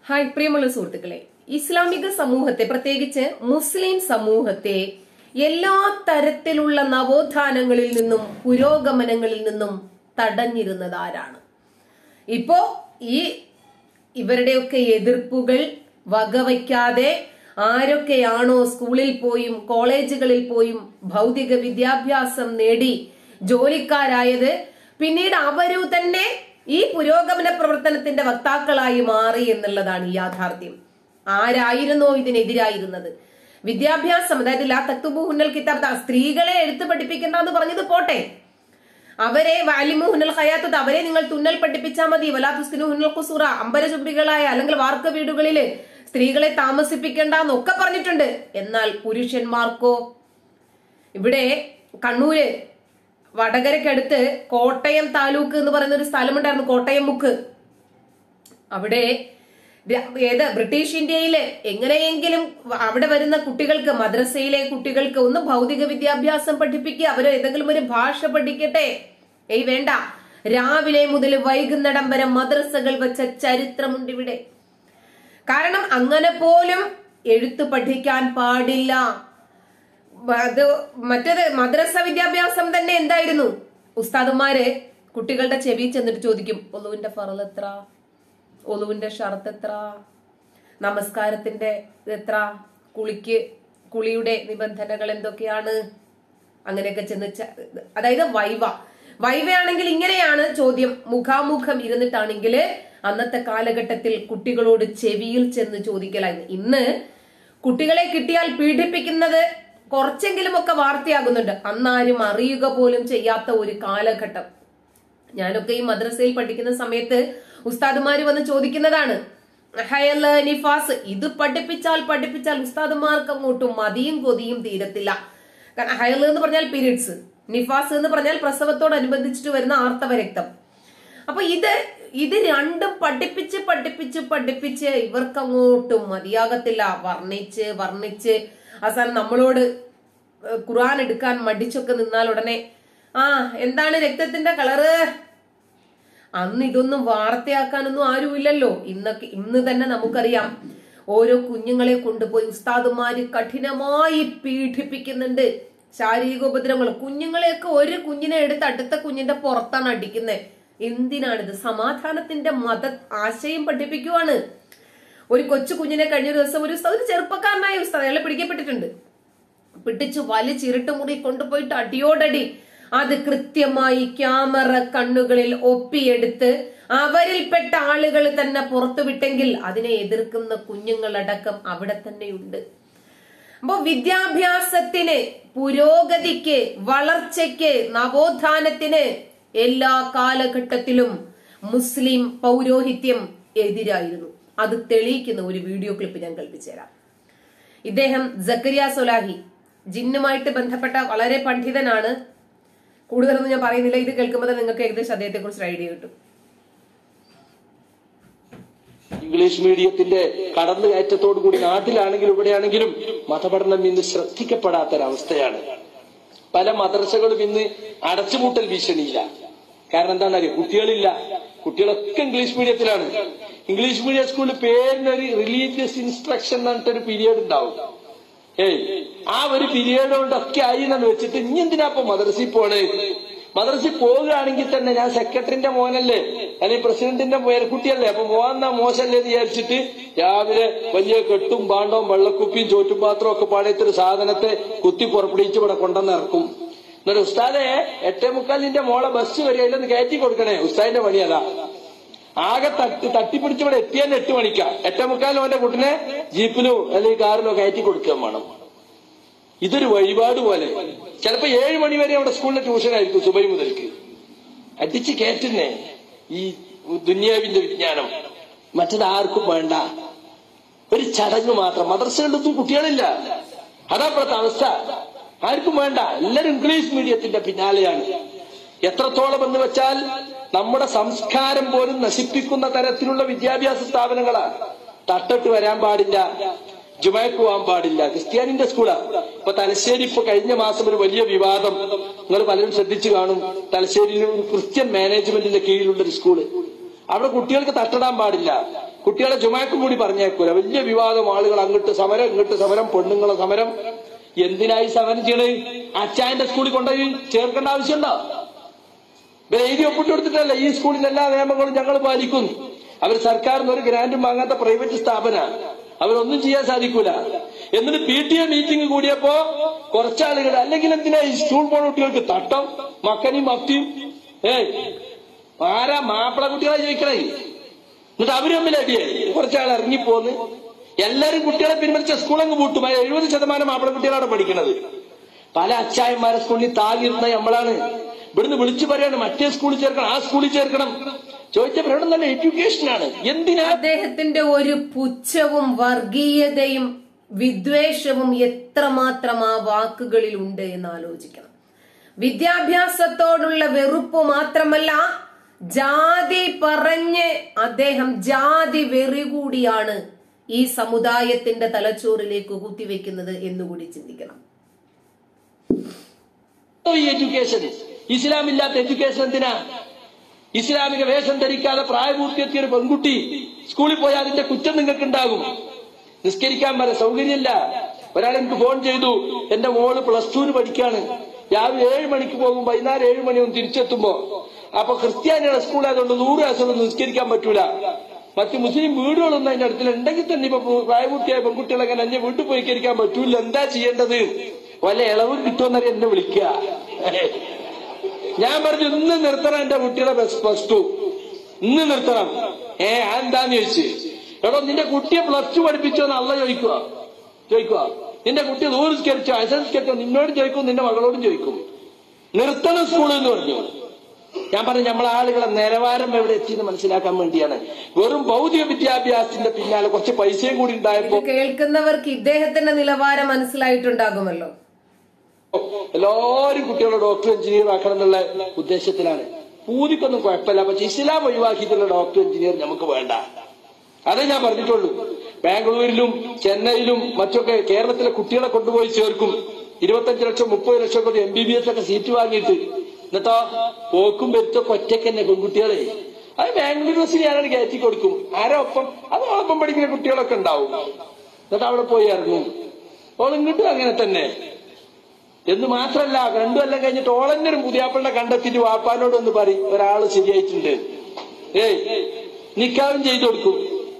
hi പ്രിയമുള്ള സുഹൃത്തുക്കളെ ഇസ്ലാമിക സമൂഹത്തെ പ്രത്യേകിച്ച് മുസ്ലിം സമൂഹത്തെ എല്ലാ തരത്തിലുള്ള നവോത്ഥാനങ്ങളിൽ നിന്നും പുരോഗമനങ്ങളിൽ നിന്നും തടഞ്ഞിരുന്നത് ആരാണ് ഇപ്പോ ഈ ഇവരുടെയൊക്കെ എതിർപ്പുകൾ വകവയ്ക്കാതെ ആരൊക്കെയാണോ സ്കൂളിൽ പോയും കോളേജുകളിൽ പോയും ഭൗതിക വിദ്യാഭ്യാസം നേടി ജോലിക്കാരായത് പിന്നീട് അവരു തന്നെ ഈ പുരോഗമന പ്രവർത്തനത്തിന്റെ വക്താക്കളായി മാറി എന്നുള്ളതാണ് യാഥാർത്ഥ്യം ആരായിരുന്നോ ഇതിനെതിരായിരുന്നത് വിദ്യാഭ്യാസം അതായത് ലാ തക്തുബു ഹുന്നൽ കിതാബ് സ്ത്രീകളെ എഴുത്ത് പഠിപ്പിക്കേണ്ട എന്ന് പറഞ്ഞത് പോട്ടെ അവരെ വാലിമു ഹുനൽ ഹയാത്തത് അവരെ നിങ്ങൾ തുന്നൽ പഠിപ്പിച്ചാൽ മതി വലാത്തുസ്കിനു ഹുനൽ കുസൂറ അമ്പരചുംബികളായ അല്ലെങ്കിൽ വാർക്ക വീടുകളില് സ്ത്രീകളെ താമസിപ്പിക്കേണ്ട എന്നൊക്കെ പറഞ്ഞിട്ടുണ്ട് എന്നാൽ പുരുഷന്മാർക്കോ ഇവിടെ കണ്ണൂര് വടകരക്കടുത്ത് കോട്ടയം താലൂക്ക് എന്ന് പറയുന്ന ഒരു സ്ഥലമുണ്ടായിരുന്നു കോട്ടയം മുക്ക് അവിടെ ര- ഏത് ബ്രിട്ടീഷ് ഇന്ത്യയില് എങ്ങനെയെങ്കിലും അവിടെ വരുന്ന കുട്ടികൾക്ക് മദ്രസയിലെ കുട്ടികൾക്ക് ഒന്ന് ഭൗതിക വിദ്യാഭ്യാസം പഠിപ്പിക്കുക അവര് ഏതെങ്കിലും ഒരു ഭാഷ പഠിക്കട്ടെ ഏയ് വേണ്ട രാവിലെ മുതൽ വൈകുന്നിടം വരെ മദ്രസകൾ വെച്ച ചരിത്രമുണ്ട് ഇവിടെ കാരണം അങ്ങനെ പോലും എഴുത്ത് പഠിക്കാൻ പാടില്ല അത് മറ്റേത് മദ്രസ വിദ്യാഭ്യാസം തന്നെ എന്തായിരുന്നു ഉസ്താദുമാര് കുട്ടികളുടെ ചെവി ചെന്നിട്ട് ചോദിക്കും ഒലുവിന്റെ ഫറൽ എത്ര ഒലുവിന്റെ ഷർത്ത് എത്ര നമസ്കാരത്തിന്റെ ഇത് എത്ര കുളിക്ക് കുളിയുടെ നിബന്ധനകൾ എന്തൊക്കെയാണ് അങ്ങനെയൊക്കെ ചെന്ന് ച- അതായത് വൈവ വൈവയാണെങ്കിൽ ഇങ്ങനെയാണ് ചോദ്യം മുഖാമുഖം ഇരുന്നിട്ടാണെങ്കിൽ അന്നത്തെ കാലഘട്ടത്തിൽ കുട്ടികളോട് ചെവിയിൽ ചെന്ന് ചോദിക്കലായിരുന്നു ഇന്ന് കുട്ടികളെ കിട്ടിയാൽ പീഡിപ്പിക്കുന്നത് കുറച്ചെങ്കിലും ഒക്കെ വാർത്തയാകുന്നുണ്ട് അന്നാരും അറിയുക പോലും ചെയ്യാത്ത ഒരു കാലഘട്ടം ഞാനൊക്കെ ഈ മദ്രസയിൽ പഠിക്കുന്ന സമയത്ത് ഉസ്താദുമാര് വന്ന് ചോദിക്കുന്നതാണ് ഹയല് നിഫാസ് ഇത് പഠിപ്പിച്ചാൽ പഠിപ്പിച്ചാൽ ഉസ്താദുമാർക്ക് അങ്ങോട്ടും മതിയും കൊതിയും തീരത്തില്ല കാരണം ഹയൽ എന്ന് പറഞ്ഞാൽ പീരീഡ്സ് നിഫാസ് എന്ന് പറഞ്ഞാൽ പ്രസവത്തോടനുബന്ധിച്ചിട്ട് വരുന്ന ആർത്തവ രക്തം അപ്പൊ ഇത് ഇത് രണ്ടും പഠിപ്പിച്ച് പഠിപ്പിച്ച് പഠിപ്പിച്ച് ഇവർക്ക് അങ്ങോട്ടും മതിയാകത്തില്ല വർണ്ണിച്ച് വർണ്ണിച്ച് അവസാനം നമ്മളോട് ഏഹ് ഖുർആൻ എടുക്കാൻ മടിച്ചൊക്കെ നിന്നാൽ ഉടനെ ആ എന്താണ് രക്തത്തിന്റെ കളറ് അന്ന് ഇതൊന്നും വാർത്തയാക്കാനൊന്നും ആരുമില്ലല്ലോ ഇന്നൊക്കെ ഇന്ന് തന്നെ നമുക്കറിയാം ഓരോ കുഞ്ഞുങ്ങളെ കൊണ്ടുപോയി ഉസ്താദുമാര് കഠിനമായി പീഡിപ്പിക്കുന്നുണ്ട് ശാരീരിക ഉപദ്രവങ്ങൾ കുഞ്ഞുങ്ങളെയൊക്കെ ഒരു കുഞ്ഞിനെ എടുത്ത് അടുത്ത കുഞ്ഞിന്റെ പുറത്താണ് അടിക്കുന്നത് എന്തിനാണിത് സമാധാനത്തിന്റെ മത ആശയം പഠിപ്പിക്കുവാണ് ഒരു കൊച്ചു കുഞ്ഞിനെ കഴിഞ്ഞ ഒരു ദിവസം ഒരു ഉസ്താദ്, ഒരു ചെറുപ്പക്കാരനായ ഉസ്താദ് അയാളെ പിടിക്കപ്പെട്ടിട്ടുണ്ട് പിടിച്ചു വലിച്ചിരുട്ട് മുറി കൊണ്ടുപോയിട്ട് അടിയോടടി അത് കൃത്യമായി ക്യാമറ കണ്ണുകളിൽ ഒപ്പിയെടുത്ത് അവരിൽപ്പെട്ട ആളുകൾ തന്നെ പുറത്തു വിട്ടെങ്കിൽ അതിനെ എതിർക്കുന്ന കുഞ്ഞുങ്ങളടക്കം അവിടെ തന്നെയുണ്ട് അപ്പോ വിദ്യാഭ്യാസത്തിന് പുരോഗതിക്ക് വളർച്ചയ്ക്ക് നവോത്ഥാനത്തിന് എല്ലാ കാലഘട്ടത്തിലും മുസ്ലിം പൗരോഹിത്യം എതിരായിരുന്നു അത് തെളിയിക്കുന്ന ഒരു വീഡിയോ ക്ലിപ്പ് ഞാൻ കൽപ്പിച്ചു തരാം ഇദ്ദേഹം ജക്കരിയ സൊലാഹി ജിന്നുമായിട്ട് ബന്ധപ്പെട്ട വളരെ പണ്ഡിതനാണ് കൂടുതലൊന്നും ഞാൻ പറയുന്നില്ല ഇത് കേൾക്കുമ്പോൾ തന്നെ നിങ്ങൾക്ക് ഏകദേശം അദ്ദേഹത്തെ കുറിച്ച് ഐഡിയ കിട്ടും ഇംഗ്ലീഷ് മീഡിയത്തിന്റെ കടന്നുകയറ്റത്തോടു കൂടി നാട്ടിലാണെങ്കിലും ഇവിടെയാണെങ്കിലും മതപഠനം ഇന്ന് ശ്രദ്ധിക്കപ്പെടാത്തൊരവസ്ഥയാണ് പല മദ്രസകളും ഇന്ന് അടച്ചുപൂട്ടൽ ഭീഷണിയില്ല കാരണം എന്താണെന്നറിയോ കുട്ടികളില്ല കുട്ടികളൊക്കെ ഇംഗ്ലീഷ് മീഡിയത്തിലാണ് ഇംഗ്ലീഷ് മീഡിയം സ്കൂളിൽ പേരിനൊരു റിലീജിയസ് ഇൻസ്ട്രക്ഷൻ എന്ന് പറഞ്ഞിട്ടൊരു പീരിയഡ് ഉണ്ടാവും ഏയ് ആ ഒരു പീരിയഡ് കൊണ്ടൊക്കെ ആയി എന്ന് വെച്ചിട്ട് ഇനി എന്തിനാ ഇപ്പൊ മദ്രസയിൽ പോണേ മദ്രസയിൽ പോവുകയാണെങ്കിൽ തന്നെ ഞാൻ സെക്രട്ടറിന്റെ മോനല്ലേ അല്ലെങ്കിൽ പ്രസിഡന്റിന്റെ പേരക്കുട്ടിയല്ലേ അപ്പൊ പോവാന്നാ മോശമല്ലേ എന്ന് വിചാരിച്ചിട്ട് രാവിലെ വലിയ കെട്ടും പാണ്ടവും വെള്ളക്കുപ്പിയും ചോറ്റും പാത്രവും ഒക്കെ പാടത്തൊരു സാധനത്തെ കുത്തി പുറപ്പെടുവിച്ച് ഇവിടെ കൊണ്ടുവന്ന് ഇറക്കും എന്നിട്ട് ഉസ്താദെ എട്ടേ മുക്കാലിന്റെ മോളെ ബസ് വരികയില്ലെന്ന് കയറ്റി കൊടുക്കണേ ഉസ്താദിന്റെ പണി അതാ ആകെ തട്ടി തട്ടിപ്പിടിച്ച് ഇവിടെ എത്തിയാൽ എട്ട് മണിക്കാ എട്ടേ മുക്കാലും അവന്റെ കുട്ടിനെ ജീപ്പിലോ അല്ലെങ്കിൽ കാറിലോ കയറ്റി കൊടുക്കാൻ വേണം ഇതൊരു വഴിപാട് പോലെ ചിലപ്പോ ഏഴ് മണി വരെ അവിടെ സ്കൂളിലെ ട്യൂഷൻ ആയിരിക്കും സുബൈ മുതൽക്ക് അടിച്ച് കയറ്റുന്നേ ഈ ദുന്യാവിന്റെ വിജ്ഞാനം മറ്റത് ആർക്കും വേണ്ട ഒരു ചടങ്ങ് മാത്രം മദ്രസകളിലൊന്നും കുട്ടികളില്ല അതാ ഇപ്പോഴത്തെ അവസ്ഥ ആർക്കും വേണ്ട എല്ലാരും ഇംഗ്ലീഷ് മീഡിയത്തിന്റെ പിന്നാലെയാണ് എത്രത്തോളം എന്ന് വെച്ചാൽ നമ്മുടെ സംസ്കാരം പോലും നശിപ്പിക്കുന്ന തരത്തിലുള്ള വിദ്യാഭ്യാസ സ്ഥാപനങ്ങളാണ് തട്ടിട്ട് വരാൻ പാടില്ല ജുമാക്ക് പോകാൻ പാടില്ല ക്രിസ്ത്യാനിന്റെ സ്കൂളാ ഇപ്പൊ തലശ്ശേരി ഇപ്പൊ കഴിഞ്ഞ മാസം ഒരു വലിയ വിവാദം നിങ്ങൾ പലരും ശ്രദ്ധിച്ചു കാണും തലശ്ശേരിയിൽ ഒരു ക്രിസ്ത്യൻ മാനേജ്മെന്റിന്റെ കീഴിലുള്ള ഒരു സ്കൂള് അവിടെ കുട്ടികൾക്ക് തട്ടിടാൻ പാടില്ല കുട്ടികളെ ജുമാക്കും കൂടി പറഞ്ഞേക്കൂല വലിയ വിവാദം ആളുകൾ അങ്ങോട്ട് സമരം ഇങ്ങോട്ട് സമരം പെണ്ണുങ്ങളെ സമരം എന്തിനായി സമരം ചെയ്യണേ അച്ചായന്റെ സ്കൂളിൽ കൊണ്ടുപോയി ചേർക്കേണ്ട ആവശ്യമുണ്ടോ ഇവർ എഴുതി ഒപ്പിട്ട് കൊടുത്തിട്ടല്ല ഈ സ്കൂളിൽ എല്ലാ നിയമങ്ങളും ഞങ്ങൾ പാലിക്കുന്നു അവർ സർക്കാരിന് ഒരു ഗ്രാന്റും വാങ്ങാത്ത പ്രൈവറ്റ് സ്ഥാപന അവരൊന്നും ചെയ്യാൻ സാധിക്കൂല എന്നിട്ട് പി ടി എ മീറ്റിംഗ് കൂടിയപ്പോ കുറച്ചാളുകൾ അല്ലെങ്കിൽ എന്തിനാ ഈ സ്കൂൾ പോണ കുട്ടികൾക്ക് തട്ടം മക്കനിയും മത്തിയും ഏയ് ആരാ മാപ്പിള കുട്ടികളെ ചോദിക്കണേ എന്നിട്ട് അവര് തമ്മിൽ അടിയായി കുറച്ചാൾ ഇറങ്ങിപ്പോന്ന് എല്ലാരും കുട്ടികളെ പിൻവലിച്ച സ്കൂളങ്ങ് പൂട്ടും ആ എഴുപത് ശതമാനം മാപ്പിള കുട്ടികളാണ് പഠിക്കുന്നത് പല അച്ചായന്മാരെ സ്കൂളിൽ താകിരുന്ന നമ്മളാണ് ഇവിടുന്ന് വിളിച്ചു പറയാണ് മറ്റേ സ്കൂളിൽ ചേർക്കണം ആ സ്കൂളിൽ ചേർക്കണം ചോദിച്ചപ്പോൾ ഇവിടെ നല്ല എഡ്യൂക്കേഷൻ ആണ് എന്തിനാ അദ്ദേഹത്തിന്റെ ഒരു പുച്ഛവും വർഗീയതയും വിദ്വേഷവും എത്രമാത്രം ആ വാക്കുകളിൽ ഉണ്ട് എന്ന് ആലോചിക്കണം വിദ്യാഭ്യാസത്തോടുള്ള വെറുപ്പ് മാത്രമല്ല ജാതി പറഞ്ഞ് അദ്ദേഹം ജാതി വെറി കൂടിയാണ് ഈ സമുദായത്തിന്റെ തലച്ചോറിലേക്ക് കുത്തിവെക്കുന്നത് എന്നുകൂടി ചിന്തിക്കണം ഈ എഡ്യൂക്കേഷൻ ഇസ്ലാമില്ലാത്ത എഡ്യൂക്കേഷൻ എന്തിനാ ഇസ്ലാമിക വേഷം ധരിക്കാതെ പ്രായപൂർത്തിയെത്തിയ ഒരു പെൺകുട്ടി സ്കൂളിൽ പോയാൽ അതിന്റെ കുറ്റം നിങ്ങൾക്ക് ഉണ്ടാകും നിസ്കരിക്കാൻ വരെ സൗകര്യമില്ല ഒരാൾ എനിക്ക് ഫോൺ ചെയ്തു എന്റെ മോള് പ്ലസ് ടുവിന് പഠിക്കാണ് രാവിലെ ഏഴ് മണിക്ക് പോകും വൈകുന്നേരം ഏഴ് മണിയൊന്നും തിരിച്ചെത്തുമ്പോ അപ്പൊ ക്രിസ്ത്യാനിയുടെ സ്കൂളായതുകൊണ്ട് നൂറ് ദിവസം നിസ്കരിക്കാൻ പറ്റൂല മറ്റ് മുസ്ലിം വീടുകളൊന്നും അതിന്റെ അടുത്തിൽ ഉണ്ടെങ്കിൽ തന്നെ ഇപ്പൊ പ്രായപൂർത്തിയായ പെൺകുട്ടികളൊക്കെ എന്നെ വീട്ടിൽ പോയി കരിക്കാൻ പറ്റൂല എന്താ ചെയ്യേണ്ടത് വല്ല ഇളവ് കിട്ടുമെന്നറിയാൻ എന്നെ വിളിക്കുക ഞാൻ പറഞ്ഞു ഇന്ന് നിർത്തണം എന്റെ കുട്ടിയുടെ പ്ലസ് ടു ഇന്ന് നിർത്തണം ഏ അതെന്താന്ന് ചോദിച്ചു എടോ നിന്റെ കുട്ടിയെ പ്ലസ് ടു പഠിപ്പിച്ചോന്ന് അല്ല ചോദിക്കുക ചോദിക്കുക നിന്റെ കുട്ടി ദൂരസ്കരിച്ചോ അസംസ്കരിച്ചോ നിന്നോടും ചോദിക്കും നിന്റെ മകളോടും ചോദിക്കും നിർത്തണം സ്കൂളിൽ എന്ന് പറഞ്ഞു ഞാൻ പറഞ്ഞു നമ്മളെ ആളുകളെ നിലവാരം എവിടെ എത്തിയെന്ന് മനസ്സിലാക്കാൻ വേണ്ടിയാണ് വെറും ഭൗതിക വിദ്യാഭ്യാസത്തിന്റെ പിന്നാലെ കുറച്ച് പൈസയും കൂടി ഉണ്ടായപ്പോ ഇത് കേൾക്കുന്നവർക്ക് ഇദ്ദേഹത്തിന്റെ നിലവാരം മനസ്സിലായിട്ടുണ്ടാകുമല്ലോ എല്ലാവരും കുട്ടികളെ ഡോക്ടർ എഞ്ചിനീയർ ആക്കണം എന്നുള്ള ഉദ്ദേശത്തിലാണ് പൂതിക്കൊന്നും കുഴപ്പമില്ല പക്ഷെ ഇസ്ലാം ഒഴിവാക്കിയിട്ടുള്ള ഡോക്ടർ എഞ്ചിനീയർ നമുക്ക് വേണ്ട അതേ ഞാൻ പറഞ്ഞിട്ടുള്ളൂ ബാംഗ്ലൂരിലും ചെന്നൈയിലും മറ്റൊക്കെ കേരളത്തിലെ കുട്ടികളെ കൊണ്ടുപോയി ചേർക്കും ഇരുപത്തഞ്ച് ലക്ഷം മുപ്പത് ലക്ഷം ഒക്കെ എം ബി ബി എസ് ഒക്കെ സീറ്റ് വാങ്ങിയിട്ട് എന്നിട്ടോ പോക്കും പെരുത്തൊക്കെ ഒറ്റയ്ക്ക് തന്നെ പെൺകുട്ടികളെ അത് ബാംഗ്ലൂർ യൂണിവേഴ്സിറ്റി ആരാണ് കയറ്റി കൊടുക്കും ആരോ ഒപ്പം അത് ഒപ്പം പഠിക്കുന്ന കുട്ടികളൊക്കെ ഉണ്ടാവും എന്നിട്ട് അവിടെ പോയി ഇറങ്ങും ഓൾ ഇങ്ങോട്ടും അങ്ങനെ തന്നെ എന്ന് മാത്രല്ല രണ്ടു കൊല്ലം കഴിഞ്ഞിട്ട് ഓളന്നൊരു പുതിയാപ്പിളിനെ കണ്ടെത്തിയിട്ട് വാപ്പാനോട് ഒന്ന് പറയും ഒരാള് ശരിയായിട്ടുണ്ട് ഏയ് നിക്കാവും ചെയ്തു കൊടുക്കും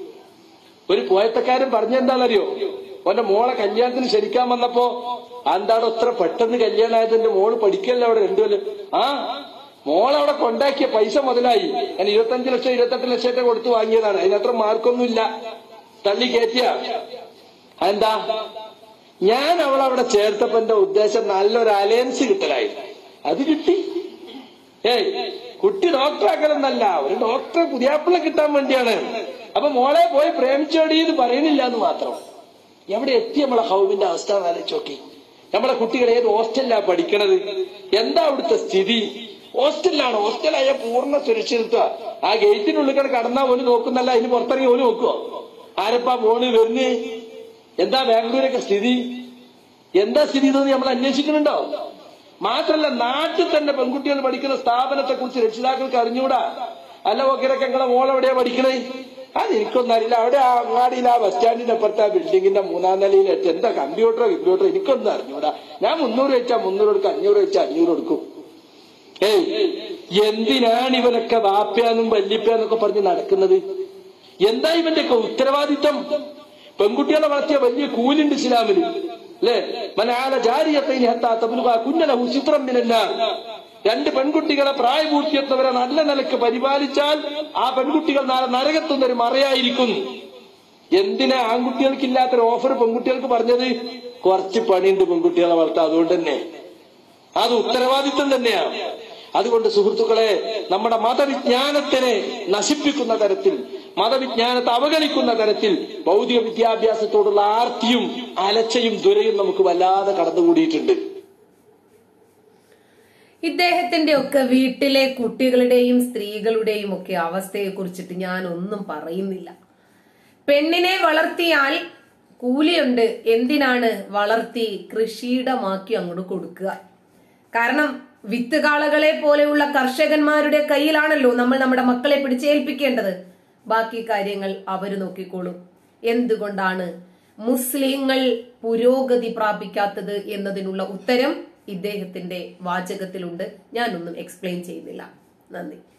ഒരു പോയത്തക്കാരൻ പറഞ്ഞെന്താണെന്നറിയോ ഓന്റെ മോളെ കല്യാണത്തിന് ക്ഷണിക്കാൻ വന്നപ്പോ എന്താടോ അത്ര പെട്ടെന്ന് കല്യാണമായത് എന്റെ മോള് പഠിക്കല്ല അവിടെ രണ്ടു കൊല്ലം ആ മോളവിടെ കൊണ്ടാക്കിയ പൈസ മുതലായി ഞാൻ ഇരുപത്തഞ്ച് ലക്ഷം ഇരുപത്തെട്ട് ലക്ഷത്തെ കൊടുത്ത് വാങ്ങിയതാണ് അതിനത്ര മാർക്കൊന്നുമില്ല തള്ളി കയറ്റിയ എന്താ ഞാൻ അവളവിടെ ചേർത്തപ്പോ എന്റെ ഉദ്ദേശം നല്ലൊരു അലയൻസ് കിട്ടലായി അത് കിട്ടി ഏയ് കുട്ടി ഡോക്ടറാക്കലെന്നല്ല ഒരു ഡോക്ടറെ പുതിയാപ്പിള കിട്ടാൻ വേണ്ടിയാണ് അപ്പൊ മോളെ പോയി പ്രേമിച്ചോടി എന്ന് പറയുന്നില്ല എന്ന് മാത്രം എവിടെ എത്തി നമ്മളെ ഹൗമിന്റെ അവസ്ഥ ആലോചിച്ചോക്കി നമ്മളെ കുട്ടികൾ ഏത് ഹോസ്റ്റലിലാ പഠിക്കണത് എന്താ അവിടുത്തെ സ്ഥിതി ഹോസ്റ്റലിലാണ് ഹോസ്റ്റലായ പൂർണ്ണ സുരക്ഷിതത്വ ആ ഗേറ്റിനുള്ളിൽ കൂടെ കടന്നാ ഓല് നോക്കുന്നല്ല അതിന് പുറത്തിറങ്ങി ഓല് നോക്കുവോ ആരപ്പാ പോണ് വരുന്നേ എന്താ ബാംഗ്ലൂരൊക്കെ സ്ഥിതി എന്താ സ്ഥിതി ഇതെന്ന് നമ്മൾ അന്വേഷിക്കുന്നുണ്ടോ മാത്രല്ല നാട്ടിൽ തന്നെ പെൺകുട്ടികൾ പഠിക്കുന്ന സ്ഥാപനത്തെ കുറിച്ച് രക്ഷിതാക്കൾക്ക് അറിഞ്ഞൂടാ അല്ല ഓക്കിരൊക്കെ നിങ്ങളെ മോൾ എവിടെയാ പഠിക്കണേ അത് എനിക്കൊന്നും അറിയില്ല അവിടെ ആ അങ്ങാടിയിൽ ആ ബസ് സ്റ്റാൻഡിന്റെ അപ്പുറത്തെ ആ ബിൽഡിങ്ങിന്റെ മൂന്നാം നിലയിൽ എത്തി എന്താ കമ്പ്യൂട്ടറോ കമ്പ്യൂട്ടറോ എനിക്കൊന്നും അറിഞ്ഞൂടാ ഞാൻ മുന്നൂറ് വെച്ചാൽ മുന്നൂറ് കൊടുക്കും അഞ്ഞൂറ് വെച്ചാൽ അഞ്ഞൂറ് കൊടുക്കും ഏയ് എന്തിനാണ് ഇവനൊക്കെ വാപ്യാന്നും വല്യപ്യാന്നൊക്കെ പറഞ്ഞ് നടക്കുന്നത് എന്താ ഇവന്റെയൊക്കെ ഉത്തരവാദിത്വം പെൺകുട്ടികളെ വളർത്തിയ വലിയ കൂലുണ്ട് ഇസ്ലാമിൽ അല്ലേ മനാല ജാരിയത്തൈനി ഹത്താ തബ്ലുഗ കുഞ്ഞലഹു ചിത്രം മിനന്ന രണ്ട് പെൺകുട്ടികളെ പ്രായപൂർത്തിയെത്തവരെ നല്ല നിലക്ക് പരിപാലിച്ചാൽ ആ പെൺകുട്ടികൾ നാളെ നരകത്തുന്ന ഒരു മറയായിരിക്കും എന്തിനാ ആൺകുട്ടികൾക്കില്ലാത്തൊരു ഓഫർ പെൺകുട്ടികൾക്ക് പറഞ്ഞത് കുറച്ച് പണിയുണ്ട് പെൺകുട്ടികളെ വളർത്താം അതുകൊണ്ട് തന്നെ അത് ഉത്തരവാദിത്വം തന്നെയാണ് അതുകൊണ്ട് സുഹൃത്തുക്കളെ നമ്മുടെ മതവിജ്ഞാനത്തിനെ നശിപ്പിക്കുന്ന തരത്തിൽ മതവിജ്ഞാനത്തെ അവഗണിക്കുന്ന തരത്തിൽ ഭൗതിക വിദ്യാഭ്യാസത്തോടുള്ള ആർത്തിയും അലച്ചയും ദുരയും നമുക്ക് വല്ലാതെ കടന്നുകൂടിയിട്ടുണ്ട് ഇദ്ദേഹത്തിന്റെ ഒക്കെ വീട്ടിലെ കുട്ടികളുടെയും സ്ത്രീകളുടെയും ഒക്കെ അവസ്ഥയെ കുറിച്ചിട്ട് ഞാൻ ഒന്നും പറയുന്നില്ല പെണ്ണിനെ വളർത്തിയാൽ കൂലിയുണ്ട് എന്തിനാണ് വളർത്തി കൃഷിയിടമാക്കി അങ്ങോട്ട് കൊടുക്കുക കാരണം വിത്തുകാളകളെ പോലെയുള്ള കർഷകന്മാരുടെ കയ്യിലാണല്ലോ നമ്മൾ നമ്മുടെ മക്കളെ പിടിച്ചേൽപ്പിക്കേണ്ടത് ബാക്കി കാര്യങ്ങൾ അവര് നോക്കിക്കോളും എന്തുകൊണ്ടാണ് മുസ്ലിങ്ങൾ പുരോഗതി പ്രാപിക്കാത്തത് എന്നതിനുള്ള ഉത്തരം ഇദ്ദേഹത്തിന്റെ വാചകത്തിലുണ്ട് ഞാനൊന്നും എക്സ്പ്ലെയിൻ ചെയ്യുന്നില്ല നന്ദി